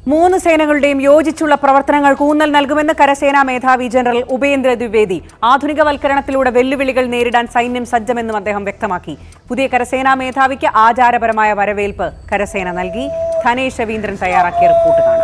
മൂന്ന് സേനകളുടെയും യോജിച്ചുള്ള പ്രവർത്തനങ്ങൾക്ക് ഊന്നൽ നൽകുമെന്ന് കരസേനാ മേധാവി ജനറൽ ഉപേന്ദ്ര ദ്വിവേദി ആധുനികവൽക്കരണത്തിലൂടെ വെല്ലുവിളികൾ നേരിടാൻ സൈന്യം സജ്ജമെന്നും അദ്ദേഹം വ്യക്തമാക്കി പുതിയ കരസേനാ മേധാവിക്ക് ആചാരപരമായ വരവേൽപ്പ് കരസേന നൽകി ധനേഷ് രവീന്ദ്രൻ തയ്യാറാക്കിയ റിപ്പോർട്ട് കാണാം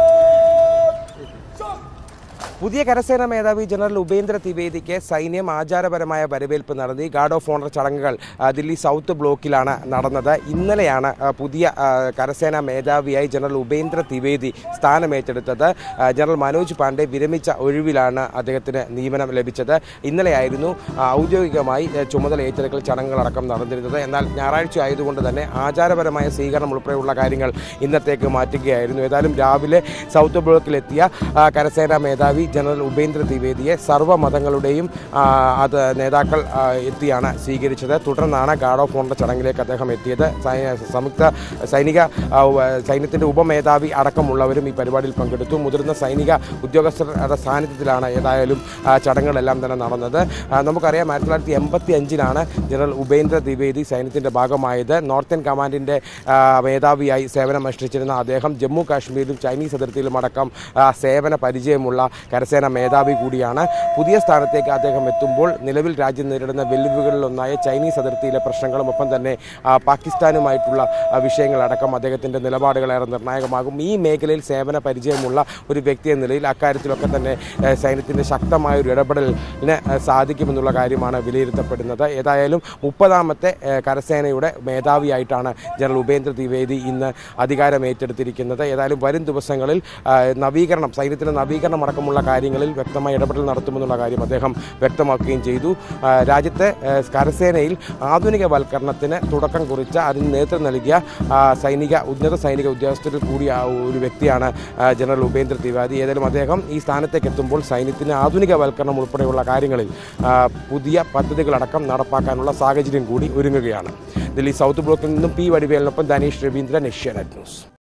പുതിയ കരസേനാ മേധാവി ജനറൽ ഉപേന്ദ്ര ത്രിവേദിക്ക് സൈന്യം ആചാരപരമായ വരവേൽപ്പ് നടത്തി ഗാർഡ് ഓഫ് ഓണർ ചടങ്ങുകൾ ആ, ദില്ലി സൗത്ത് ബ്ലോക്കിലാണ് നടന്നത് ഇന്നലെയാണ് ആ, പുതിയ ആ, കരസേനാ മേധാവിയായി ജനറൽ ഉപേന്ദ്ര ത്രിവേദി സ്ഥാനമേറ്റെടുത്തത് ആ, ജനറൽ മനോജ് പാണ്ഡെ വിരമിച്ച ഒഴിവിലാണ് അദ്ദേഹത്തിന് നിയമനം ലഭിച്ചത് ഇന്നലെയായിരുന്നു ആ, ഔദ്യോഗികമായി ആ, ചുമതല ഏറ്റെടുക്കൽ ചടങ്ങുകളടക്കം നടന്നിരുന്നത് എന്നാൽ ഞായറാഴ്ച ആയതുകൊണ്ട് തന്നെ ആചാരപരമായ സ്വീകരണം ഉൾപ്പെടെയുള്ള കാര്യങ്ങൾ ഇന്നത്തേക്ക് മാറ്റുകയായിരുന്നു ഏതായാലും രാവിലെ സൗത്ത് ബ്ലോക്കിലെത്തിയ ആ, കരസേനാ മേധാവി ജനറൽ ഉപേന്ദ്ര ദ്വിവേദിയെ സർവ്വമതങ്ങളുടെയും ആ, അത് നേതാക്കൾ ആ, എത്തിയാണ് സ്വീകരിച്ചത് തുടർന്നാണ് ഗാർഡ് ഓഫ് ഓണർ ചടങ്ങിലേക്ക് അദ്ദേഹം എത്തിയത് സൈ- സംയുക്ത സൈനിക ആ, ഉവ- സൈന്യത്തിൻ്റെ ഉപമേധാവി അടക്കമുള്ളവരും ഈ പരിപാടിയിൽ പങ്കെടുത്തു മുതിർന്ന സൈനിക ഉദ്യോഗസ്ഥരുടെ സാന്നിധ്യത്തിലാണ് ഏതായാലും ആ, ചടങ്ങുകളെല്ലാം തന്നെ നടന്നത് ആ, നമുക്കറിയാം ആയിരത്തി തൊള്ളായിരത്തി എൺപത്തി അഞ്ചിലാണ് ജനറൽ ഉപേന്ദ്ര ദ്വിവേദി സൈന്യത്തിൻ്റെ ഭാഗമായത് നോർത്തേൺ കമാൻഡിൻ്റെ ആ, മേധാവിയായി സേവനമനുഷ്ഠിച്ചിരുന്ന അദ്ദേഹം ജമ്മു കാശ്മീരിലും ചൈനീസ് അതിർത്തിയിലും അടക്കം ആ, സേവന പരിചയമുള്ള കരസേന മേധാവി കൂടിയാണ് പുതിയ സ്ഥാനത്തേക്ക് അദ്ദേഹം എത്തുമ്പോൾ നിലവിൽ രാജ്യം നേരിടുന്ന വെല്ലുവിളികളിലൊന്നായ ചൈനീസ് അതിർത്തിയിലെ പ്രശ്നങ്ങളും ഒപ്പം തന്നെ ആ, പാകിസ്ഥാനുമായിട്ടുള്ള ആ, വിഷയങ്ങളടക്കം അദ്ദേഹത്തിൻ്റെ നിലപാടുകളേറെ നിർണായകമാകും ഈ മേഖലയിൽ സേവന പരിചയമുള്ള ഒരു വ്യക്തി എന്ന നിലയിൽ അക്കാര്യത്തിലൊക്കെ തന്നെ ഏ, സൈന്യത്തിൻ്റെ ശക്തമായ ഒരു ഇടപെടലിന് ഏ, സാധിക്കുമെന്നുള്ള കാര്യമാണ് വിലയിരുത്തപ്പെടുന്നത് ഏതായാലും മുപ്പതാമത്തെ ഏ, കരസേനയുടെ മേധാവിയായിട്ടാണ് ജനറൽ ഉപേന്ദ്ര ദ്വിവേദി ഇന്ന് അധികാരം ഏറ്റെടുത്തിരിക്കുന്നത് ഏതായാലും വരും ദിവസങ്ങളിൽ ആ, നവീകരണം സൈന്യത്തിൻ്റെ നവീകരണം അടക്കമുള്ള കാര്യങ്ങളിൽ വ്യക്തമായ ഇടപെടൽ നടത്തുമെന്നുള്ള കാര്യം അദ്ദേഹം വ്യക്തമാക്കുകയും ചെയ്തു ആ, രാജ്യത്തെ ഏ, കരസേനയിൽ ആധുനികവൽക്കരണത്തിന് തുടക്കം കുറിച്ച അതിന് നേതൃത്വം നൽകിയ ആ, സൈനിക ഉന്നത സൈനിക ഉദ്യോഗസ്ഥരിൽ കൂടിയ ആ ഒരു വ്യക്തിയാണ് ആ, ജനറൽ ഉപേന്ദ്ര ത്രിവാദി ഏതായാലും അദ്ദേഹം ഈ സ്ഥാനത്തേക്ക് എത്തുമ്പോൾ സൈന്യത്തിന് ആധുനികവൽക്കരണം ഉൾപ്പെടെയുള്ള കാര്യങ്ങളിൽ ആ, പുതിയ പദ്ധതികളടക്കം നടപ്പാക്കാനുള്ള സാഹചര്യം കൂടി ഒരുങ്ങുകയാണ് ദില്ലി സൗത്ത് ബ്ലോക്കിൽ നിന്നും പി വടിവേലിനൊപ്പം ധനീഷ് രവീന്ദ്രൻ ഏഷ്യാനെറ്റ് ന്യൂസ്